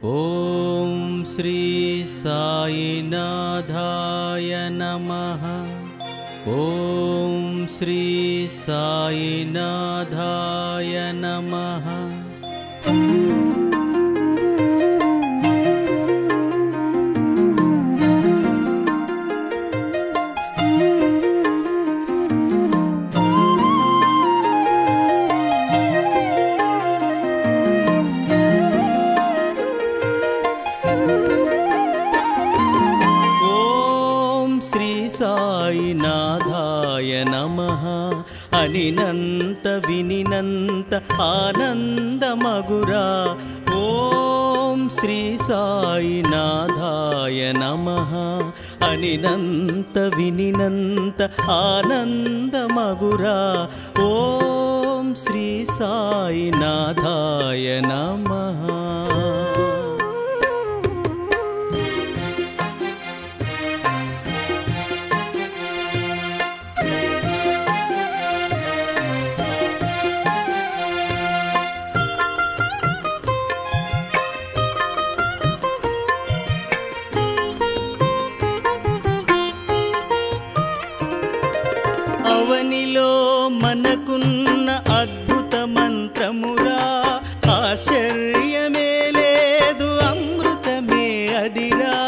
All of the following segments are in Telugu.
ॐ श्री साईनाथाय नमः ॐ श्री साईनाथाय नमः ఓం శ్రీ సాయినాథాయ నమ అనినంత వినినంత ఆనందమగురా ఓం శ్రీ సాయినాథాయ నమ అనినంత వినినంత ఆనందమగురా ఓం శ్రీ సాయినాథాయ నమః అవనిలో మనకున్న అద్భుత మంత్రమురా ఆశ్చర్యమే లేదు అమృతమే అదిరా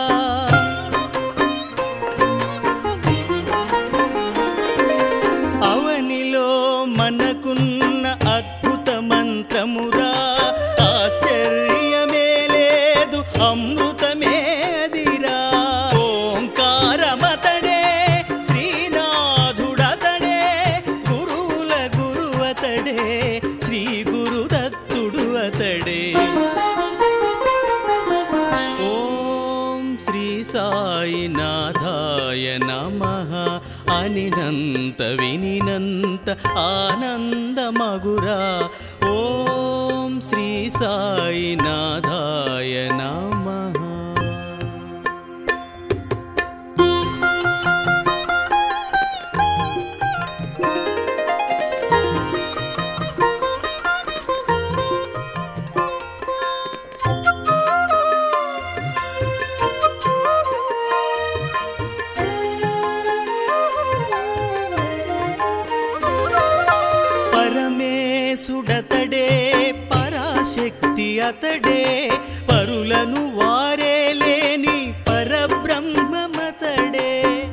అవనిలో మనకున్న అద్భుత మంత్రమురా ఆశ్చర్యమే లేదు అమృతమే అదిరా ఓంకారమతడే శ్రీనాథుడతడే గురువుల గురువతడే శ్రీ గురుదత్తుడు అతడే ఓం శ్రీ సాయినాథాయ నమ అనినంత వినినంత ఆనందమగురా ఓం శ్రీ సాయినాథాయ నమ పరమేశుడతడే పరాశక్తి అతడే పరులను వారే లేని పరబ్రహ్మమతడే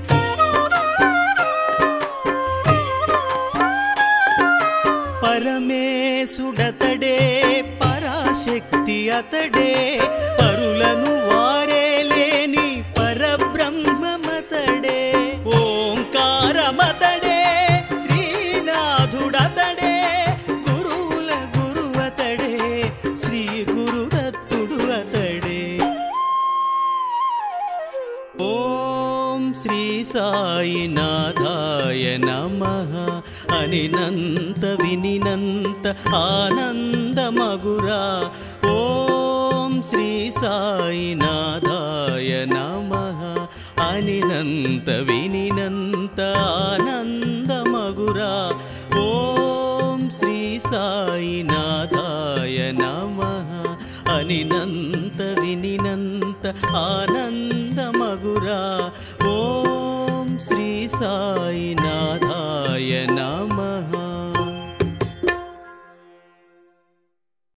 పరమేశుడతడే పరాశక్తి అతడే పరులను వారే లేని పరబ్రహ్మమతడే ఓంకారమతడే శ్రీనాథుడతడే గురువుల గురువతడే శ్రీ గురుదత్తుడు అతడే ఓం శ్రీ సాయినాథాయ నమ అనినంత వినినంత ఆనందమగురా ఓం శ్రీ సాయినాథాయ నమ అనినంత వినినంత ఆనందమగురా ఓం శ్రీ సాయినాథాయ నమ అనినంత వినినంత ఆనంద